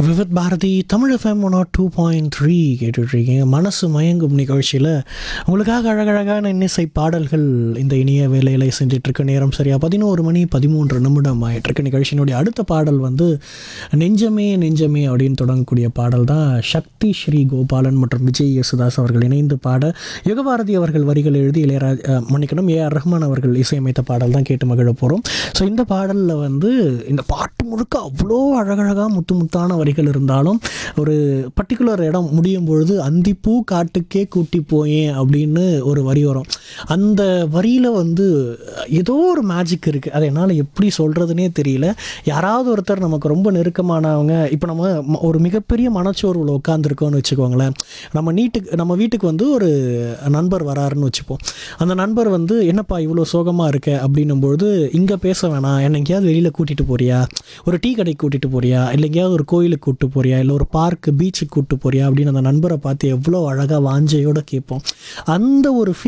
Vividh Bharati Tamil FM one two point three கேட்டுட்ருக்கீங்க மனசு மயங்கும் நிகழ்ச்சியில் உங்களுக்காக அழகழகான இன்னிசை பாடல்கள் இந்த இனிய வேலையில் செஞ்சிட்ருக்க நேரம் சரியா பதினோரு மணி பதிமூன்று நிமிடம் ஆயிட்டிருக்கு நிகழ்ச்சியினுடைய அடுத்த பாடல் வந்து நெஞ்சமே நெஞ்சமே அப்படின்னு தொடங்கக்கூடிய பாடல் தான் சக்தி ஸ்ரீ கோபாலன் மற்றும் விஜய் யேசுதாஸ் அவர்கள் இணைந்து பாட யுகபாரதி அவர்கள் வரிகள் எழுதி இளையராஜ் அஹ், மன்னிக்கணும் ஏ ஆர் ரஹ்மான் அவர்கள் இசையமைத்த பாடல் தான் கேட்டு மகிழ போகிறோம் ஸோ இந்த பாடலில் வந்து இந்த பாட்டு முழுக்க அவ்வளோ அழகழகாக முத்து முத்தான வரிகள் இருந்தாலும் ஒரு பர்டிகுலர் இடம் முடியும் பொழுது அந்திப்பூ காட்டுக்கே கூட்டி போயேன் அப்படின்னு ஒரு வரி வரும் அந்த வரியில் வந்து ஏதோ ஒரு மேஜிக் இருக்குது அதை என்னால் எப்படி சொல்கிறதுனே தெரியல யாராவது ஒருத்தர் நமக்கு ரொம்ப நெருக்கமானவங்க இப்போ நம்ம ம- ஒரு மிகப்பெரிய மனச்சோர்வில் உட்காந்துருக்கோம்னு வச்சுக்கோங்களேன் நம்ம நீட்டுக்கு நம்ம வீட்டுக்கு வந்து ஒரு நண்பர் வராருன்னு வச்சுப்போம் அந்த நண்பர் வந்து என்னப்பா இவ்வளோ சோகமாக இருக்க அப்படின்னும்பொழுது இங்கே பேச வேணாம் என்னை எங்கேயாவது வெளியில் கூட்டிகிட்டு போறியா ஒரு டீ கடைக்கு கூட்டிகிட்டு போறியா இல்லை எங்கேயாவது ஒரு கோயிலுக்கு கூப்பிட்டு போறியா இல்லை ஒரு பார்க்கு பீச்சுக்கு கூப்பிட்டு போறியா அப்படின்னு அந்த நண்பரை பார்த்து எவ்வளோ அழகாக வாஞ்சையோடு கேட்போம் அந்த ஒரு ஃபீல்